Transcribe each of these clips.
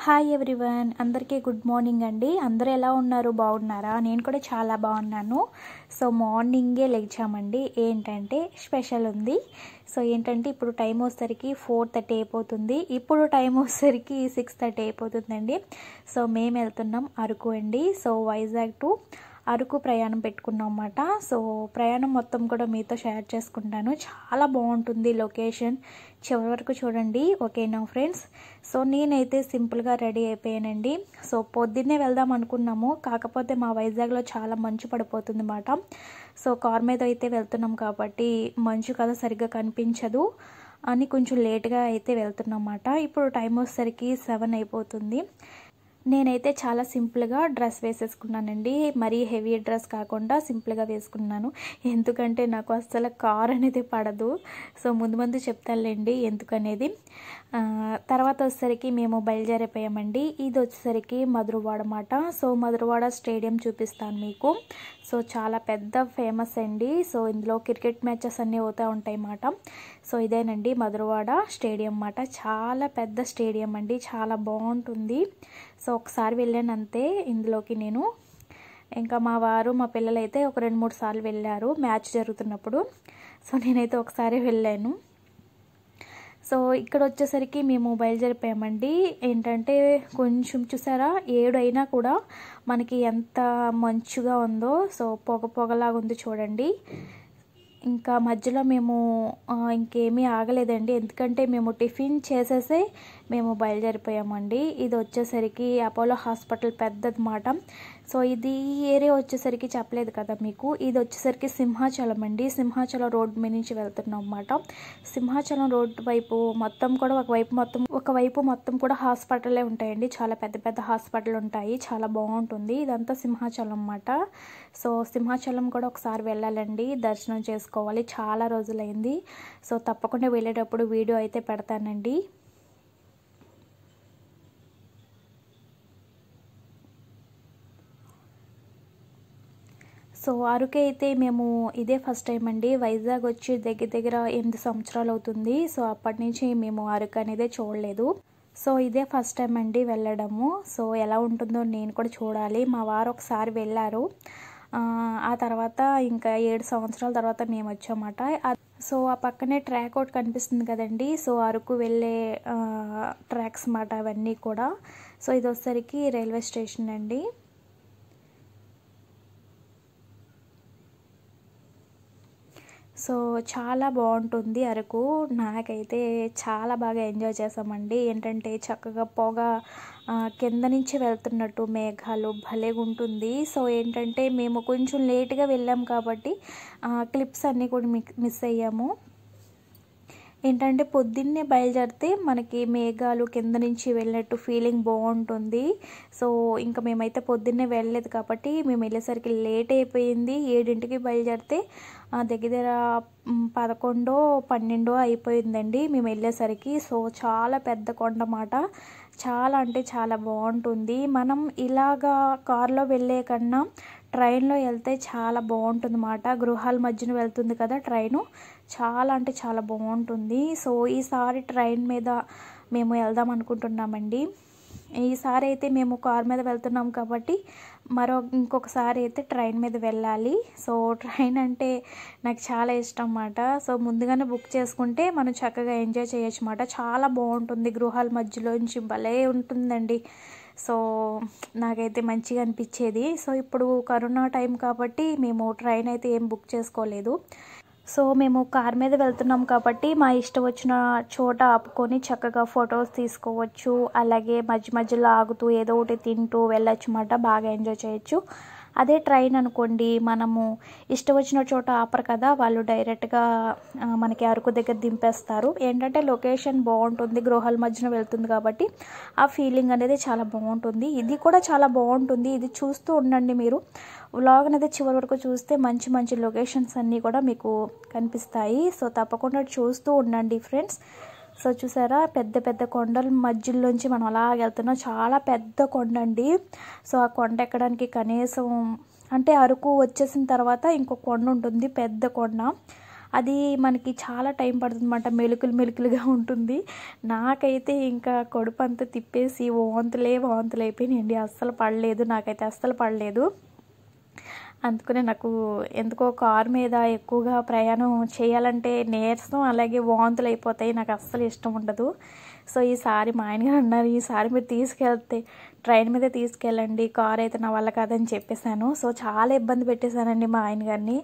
hi everyone అందరికీ good morning అండి అందరూ ఎలా ఉన్నారు బాగున్నారా నేను కూడా చాలా బాగున్నాను సో మార్నింగే లేచామండి ఏంటంటే స్పెషల్ ఉంది సో ఏంటంటే ఇప్పుడు టైం వచ్చేసరికి ఫోర్ థర్టీ అయిపోతుంది ఇప్పుడు టైం వచ్చేసరికి సిక్స్ థర్టీ అయిపోతుందండి సో మేము వెళ్తున్నాం అరకు అండి సో వైజాగ్ టు అరకు ప్రయాణం పెట్టుకున్నాం అన్నమాట సో ప్రయాణం మొత్తం కూడా మీతో షేర్ చేసుకుంటాను చాలా బాగుంటుంది లొకేషన్ చివరి వరకు చూడండి ఓకేనా ఫ్రెండ్స్ సో నేనైతే సింపుల్గా రెడీ అయిపోయానండి సో పొద్దున్నే వెళ్దాం అనుకున్నాము కాకపోతే మా వైజాగ్లో చాలా మంచు పడిపోతుంది అన్నమాట సో కార్ మీద అయితే వెళ్తున్నాం కాబట్టి మంచు కదా సరిగ్గా కనిపించదు అని కొంచెం లేట్గా అయితే వెళ్తున్నాం అన్నమాట ఇప్పుడు టైం వచ్చేసరికి సెవెన్ అయిపోతుంది నేనైతే చాలా సింపుల్గా డ్రెస్ వేసేసుకున్నానండి మరీ హెవీ డ్రెస్ కాకుండా సింపుల్గా వేసుకున్నాను ఎందుకంటే నాకు అసలు కార్ అనేది పడదు సో ముందు ముందు చెప్తానులేండి ఎందుకనేది తర్వాత వచ్చేసరికి మేము బయలుదేరిపోయామండి ఇది వచ్చేసరికి మధురవాడ మాట సో మధురవాడ స్టేడియం చూపిస్తాను మీకు సో చాలా పెద్ద ఫేమస్ అండి సో ఇందులో క్రికెట్ మ్యాచెస్ అన్నీ అవుతూ ఉంటాయి అన్నమాట సో ఇదేనండి మధురవాడ స్టేడియం అన్నమాట చాలా పెద్ద స్టేడియం అండి చాలా బాగుంటుంది సో ఒకసారి వెళ్ళాను అంతే ఇందులోకి నేను ఇంకా మా వారు మా పిల్లలు అయితే ఒక రెండు మూడు సార్లు వెళ్ళారు మ్యాచ్ జరుగుతున్నప్పుడు సో నేనైతే ఒకసారి వెళ్ళాను సో ఇక్కడ వచ్చేసరికి మేము బయలుదేరిపోయామండి ఏంటంటే కొంచెం చూసారా ఏడు అయినా కూడా మనకి ఎంత మంచుగా ఉందో సో పొగ పొగలాగా ఉంది చూడండి ఇంకా మధ్యలో మేము ఇంకేమీ ఆగలేదండి ఎందుకంటే మేము టిఫిన్ చేసేసే మేము బయలుదేరిపోయామండి ఇది వచ్చేసరికి అపోలో హాస్పిటల్ పెద్దదన్నమాట సో ఇది ఏరియా వచ్చేసరికి చెప్పలేదు కదా మీకు ఇది వచ్చేసరికి సింహాచలం అండి సింహాచలం రోడ్ మీద నుంచి వెళ్తున్నాం అన్నమాట సింహాచలం రోడ్ వైపు మొత్తం కూడా ఒకవైపు మొత్తం ఒకవైపు మొత్తం కూడా హాస్పిటలే ఉంటాయండి చాలా పెద్ద పెద్ద హాస్పిటల్ ఉంటాయి చాలా బాగుంటుంది ఇదంతా సింహాచలం అన్నమాట సో సింహాచలం కూడా ఒకసారి వెళ్ళాలండి దర్శనం చేసుకోవాలి చాలా రోజులైంది సో తప్పకుండా వెళ్ళేటప్పుడు వీడియో అయితే పెడతానండి సో అరకు అయితే మేము ఇదే ఫస్ట్ టైం అండి వైజాగ్ వచ్చి దగ్గర దగ్గర ఎనిమిది సంవత్సరాలు అవుతుంది సో అప్పటి నుంచి మేము అరకు అనేది చూడలేదు సో ఇదే ఫస్ట్ టైం అండి వెళ్ళడము సో ఎలా ఉంటుందో నేను కూడా చూడాలి మా వారు ఒకసారి వెళ్ళారు ఆ తర్వాత ఇంకా ఏడు సంవత్సరాల తర్వాత మేము వచ్చామన్నమాట సో ఆ పక్కనే ట్రాక్ ఒకటి కనిపిస్తుంది కదండి సో అరకు వెళ్ళే ట్రాక్స్ మాట అవన్నీ కూడా సో ఇది వచ్చేసరికి రైల్వే స్టేషన్ అండి సో చాలా బాగుంటుంది అరకు నాకైతే చాలా బాగా ఎంజాయ్ చేసామండి ఏంటంటే చక్కగా పొగ కింద నుంచి వెళ్తున్నట్టు మేఘాలు భలేగా ఉంటుంది సో ఏంటంటే మేము కొంచెం లేట్గా వెళ్ళాం కాబట్టి క్లిప్స్ అన్నీ కూడా మిస్ అయ్యాము ఏంటంటే పొద్దున్నే బయలుదేరితే మనకి మేఘాలు కింద నుంచి వెళ్ళినట్టు ఫీలింగ్ బాగుంటుంది సో ఇంకా మేమైతే పొద్దున్నే వెళ్ళలేదు కాబట్టి మేము వెళ్ళేసరికి లేట్ అయిపోయింది ఏడింటికి బయలుదేరితే దగ్గర దగ్గర పదకొండో పన్నెండో అయిపోయిందండి మేము వెళ్ళేసరికి సో చాలా పెద్ద కొండ మాట చాలా అంటే చాలా బాగుంటుంది మనం ఇలాగా కారులో వెళ్ళే కన్నా ట్రైన్లో వెళ్తే చాలా బాగుంటుంది అన్నమాట గృహాల మధ్యన వెళ్తుంది కదా ట్రైను చాలా అంటే చాలా బాగుంటుంది సో ఈసారి ట్రైన్ మీద మేము వెళ్దాం అనుకుంటున్నామండి ఈసారి అయితే మేము కార్ మీద వెళ్తున్నాం కాబట్టి మరో ఇంకొకసారి అయితే ట్రైన్ మీద వెళ్ళాలి సో ట్రైన్ అంటే నాకు చాలా ఇష్టం అన్నమాట సో ముందుగానే బుక్ చేసుకుంటే మనం చక్కగా ఎంజాయ్ చేయొచ్చు అన్నమాట చాలా బాగుంటుంది గృహాల మధ్యలోంచి భలే ఉంటుందండి సో నాకైతే మంచిగా అనిపించేది సో ఇప్పుడు కరోనా టైం కాబట్టి మేము ట్రైన్ అయితే ఏం బుక్ చేసుకోలేదు సో మేము కార్ మీద వెళ్తున్నాం కాబట్టి మా ఇష్టం వచ్చిన చోట ఆపుకొని చక్కగా ఫొటోస్ తీసుకోవచ్చు అలాగే మధ్య మధ్యలో ఆగుతూ ఏదో ఒకటి తింటూ వెళ్ళొచ్చు అన్నమాట బాగా ఎంజాయ్ చేయొచ్చు అదే ట్రైన్ అనుకోండి మనము ఇష్టం వచ్చిన చోట ఆపరు కదా వాళ్ళు డైరెక్ట్గా మనకి అరకు దగ్గర దింపేస్తారు ఏంటంటే లొకేషన్ బాగుంటుంది గృహాల మధ్యన వెళ్తుంది కాబట్టి ఆ ఫీలింగ్ అనేది చాలా బాగుంటుంది ఇది కూడా చాలా బాగుంటుంది ఇది చూస్తూ ఉండండి మీరు వ్లాగ్ అనేది చివరి వరకు చూస్తే మంచి మంచి లొకేషన్స్ అన్నీ కూడా మీకు కనిపిస్తాయి సో తప్పకుండా చూస్తూ ఉండండి ఫ్రెండ్స్ సో చూసారా పెద్ద పెద్ద కొండల మధ్యలోంచి మనం అలా వెళ్తున్నాం చాలా పెద్ద కొండ అండి సో ఆ కొండ ఎక్కడానికి కనీసం అంటే అరకు వచ్చేసిన తర్వాత ఇంకో కొండ ఉంటుంది పెద్ద కొండ అది మనకి చాలా టైం పడుతుంది అనమాట మెలుకులు మెలుకులుగా ఉంటుంది నాకైతే ఇంకా కడుపు అంతా తిప్పేసి వాంతులే వాంతులు అయిపోయినాయండి అస్సలు పడలేదు నాకైతే అస్సలు పడలేదు అందుకనే నాకు ఎందుకో కారు మీద ఎక్కువగా ప్రయాణం చేయాలంటే నీరసం అలాగే వాంతులు అయిపోతాయి నాకు అస్సలు ఇష్టం ఉండదు సో ఈసారి మా ఆయనగారు అన్నారు ఈసారి మీరు తీసుకెళ్తే ట్రైన్ మీద తీసుకెళ్ళండి కార్ అయితే నా వల్ల కాదని చెప్పేశాను సో చాలా ఇబ్బంది పెట్టేశానండి మా ఆయన గారిని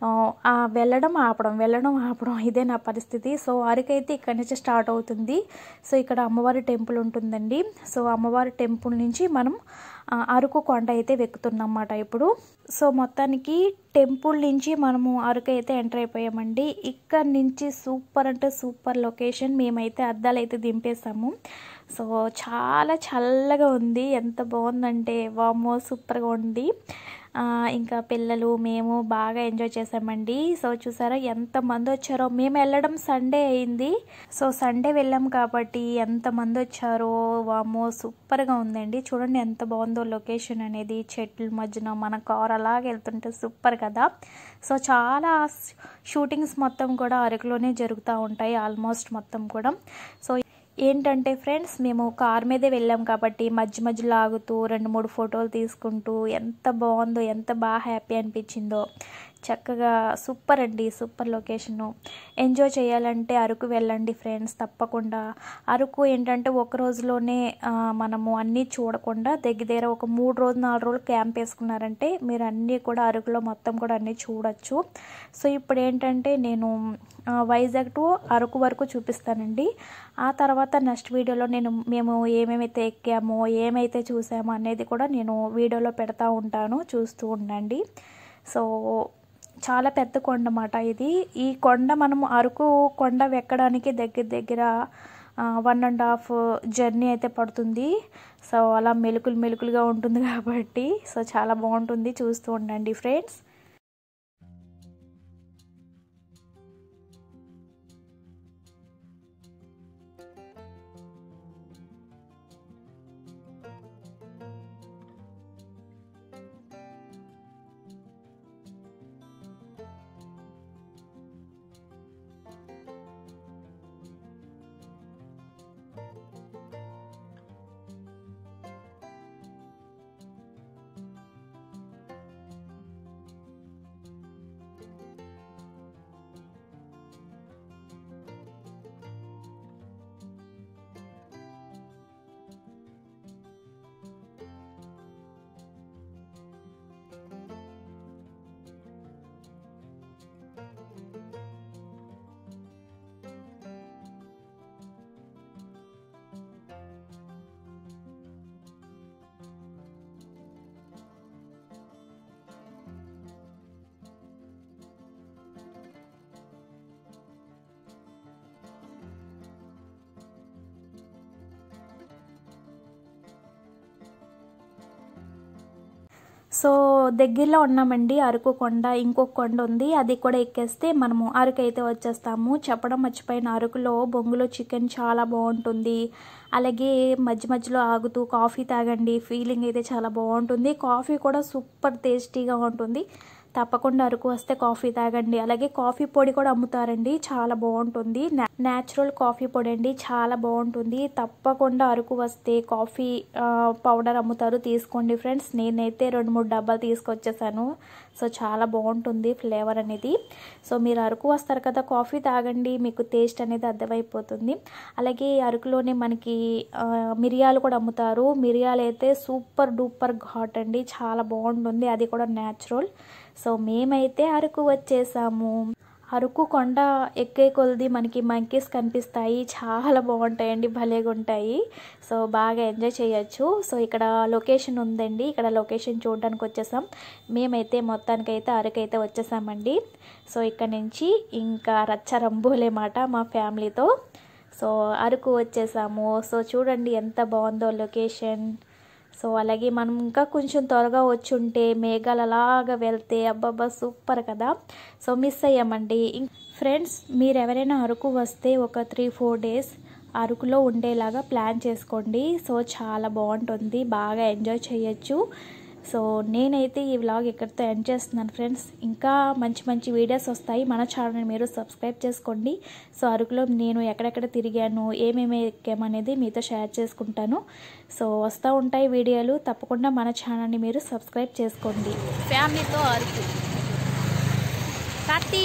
ఆ, వెళ్ళడం ఆపడం వెళ్ళడం ఆపడం ఇదే నా పరిస్థితి సో అరకైతే ఇక్కడి నుంచి స్టార్ట్ అవుతుంది సో ఇక్కడ అమ్మవారి టెంపుల్ ఉంటుందండి సో అమ్మవారి టెంపుల్ నుంచి మనం ఆ, అరకు కొండ అయితే వెక్కుతున్నాం అన్నమాట ఇప్పుడు సో మొత్తానికి టెంపుల్ నుంచి మనము అరకు అయితే ఎంటర్ అయిపోయామండి ఇక్కడ నుంచి సూపర్ అంటే సూపర్ లొకేషన్ మేమైతే అద్దాలు అయితే దింపేసాము సో చాలా చల్లగా ఉంది ఎంత బాగుందంటే వామో సూపర్గా ఉంది ఆ, ఇంకా పిల్లలు మేము బాగా ఎంజాయ్ చేసామండి సో చూసారా ఎంతమంది వచ్చారో మేము వెళ్ళడం సండే అయింది సో సండే వెళ్ళాం కాబట్టి ఎంతమంది వచ్చారో వామో సూపర్గా ఉందండి చూడండి ఎంత బాగుందో లొకేషన్ అనేది చెట్ల మధ్యన మన కార్ అలాగే వెళ్తుంటే సూపర్ కదా సో చాలా షూటింగ్స్ మొత్తం కూడా అరకులోనే జరుగుతూ ఉంటాయి ఆల్మోస్ట్ మొత్తం కూడా సో ఏంటంటే ఫ్రెండ్స్ మేము కార్ మీదే వెళ్ళాం కాబట్టి మధ్య మధ్యలో ఆగుతూ రెండు మూడు ఫోటోలు తీసుకుంటూ ఎంత బాగుందో ఎంత బాగా హ్యాపీ అనిపించిందో చక్కగా సూపర్ అండి సూపర్ లొకేషను ఎంజాయ్ చేయాలంటే అరకు వెళ్ళండి ఫ్రెండ్స్ తప్పకుండా అరకు ఏంటంటే ఒక రోజులోనే ఆ, మనము అన్నీ చూడకుండా దగ్గర దగ్గర ఒక మూడు రోజులు నాలుగు రోజులు క్యాంప్ వేసుకున్నారంటే మీరు అన్నీ కూడా అరకులో మొత్తం కూడా అన్నీ చూడొచ్చు సో ఇప్పుడు ఏంటంటే నేను ఆ, వైజాగ్ టు అరకు వరకు చూపిస్తానండి ఆ తర్వాత నెక్స్ట్ వీడియోలో నేను మేము ఏమేమైతే ఎక్కామో ఏమైతే చూసామో అనేది కూడా నేను వీడియోలో పెడతా ఉంటాను చూస్తూ ఉండండి సో చాలా పెద్ద కొండ అన్నమాట ఇది ఈ కొండ మనము అరకు కొండ ఎక్కడానికి దగ్గర దగ్గర వన్ అండ్ హాఫ్ జర్నీ అయితే పడుతుంది సో అలా మెలుకులు మెలుకులుగా ఉంటుంది కాబట్టి సో చాలా బాగుంటుంది చూస్తూ ఉండండి ఫ్రెండ్స్ సో దగ్గరలో ఉన్నామండి అరకు కొండ ఇంకొక కొండ ఉంది అది కూడా ఎక్కేస్తే మనము అరకు అయితే వచ్చేస్తాము చెప్పడం మర్చిపోయిన అరకులో బొంగులో చికెన్ చాలా బాగుంటుంది అలాగే మధ్య మధ్యలో ఆగుతూ కాఫీ తాగండి ఫీలింగ్ అయితే చాలా బాగుంటుంది కాఫీ కూడా సూపర్ టేస్టీగా ఉంటుంది తప్పకుండా అరకు వస్తే కాఫీ తాగండి అలాగే కాఫీ పొడి కూడా అమ్ముతారండి చాలా బాగుంటుంది న్యాచురల్ కాఫీ పొడి అండి చాలా బాగుంటుంది తప్పకుండా అరకు వస్తే కాఫీ ఆ, పౌడర్ అమ్ముతారు తీసుకోండి ఫ్రెండ్స్ నేనైతే రెండు మూడు డబ్బాలు తీసుకొచ్చేసాను సో చాలా బాగుంటుంది ఫ్లేవర్ అనేది సో మీరు అరకు వస్తారు కదా కాఫీ తాగండి మీకు టేస్ట్ అనేది అర్థమైపోతుంది అలాగే అరకులోనే మనకి ఆ, మిరియాలు కూడా అమ్ముతారు మిరియాలు అయితే సూపర్ డూపర్ ఘాట్ అండి చాలా బాగుంటుంది అది కూడా న్యాచురల్ సో మేమైతే అరకు వచ్చేసాము అరకు కొండ ఎక్కే కొలది మనకి మంకీస్ కనిపిస్తాయి చాలా బాగుంటాయండి భలేగా ఉంటాయి సో బాగా ఎంజాయ్ చేయొచ్చు సో ఇక్కడ లొకేషన్ ఉందండి ఇక్కడ లొకేషన్ చూడడానికి వచ్చేసాం మేమైతే మొత్తానికైతే అరకు అయితే వచ్చేసామండి సో ఇక్కడ నుంచి ఇంకా రచ్చరంబోలే మాట మా ఫ్యామిలీతో సో అరకు వచ్చేసాము సో చూడండి ఎంత బాగుందో లొకేషన్ సో అలాగే మనం ఇంకా కొంచెం త్వరగా వచ్చి ఉంటే మేఘాలు అలాగా వెళ్తే అబ్బబ్బా సూపర్ కదా సో మిస్ అయ్యామండి ఇం- ఫ్రెండ్స్ మీరు ఎవరైనా అరకు వస్తే ఒక త్రీ ఫోర్ డేస్ అరకులో ఉండేలాగా ప్లాన్ చేసుకోండి సో చాలా బాగుంటుంది బాగా ఎంజాయ్ చేయొచ్చు సో నేనైతే ఈ వ్లాగ్ ఇక్కడితో ఎండ్ చేస్తున్నాను ఫ్రెండ్స్ ఇంకా మంచి మంచి వీడియోస్ వస్తాయి మన ఛానల్ని మీరు సబ్స్క్రైబ్ చేసుకోండి సో అరకులో నేను ఎక్కడెక్కడ తిరిగాను ఏమేమి ఎక్కామనేది మీతో షేర్ చేసుకుంటాను సో వస్తూ ఉంటాయి వీడియోలు తప్పకుండా మన ఛానల్ని మీరు సబ్స్క్రైబ్ చేసుకోండి ఫ్యామిలీతో అరకు కార్తీ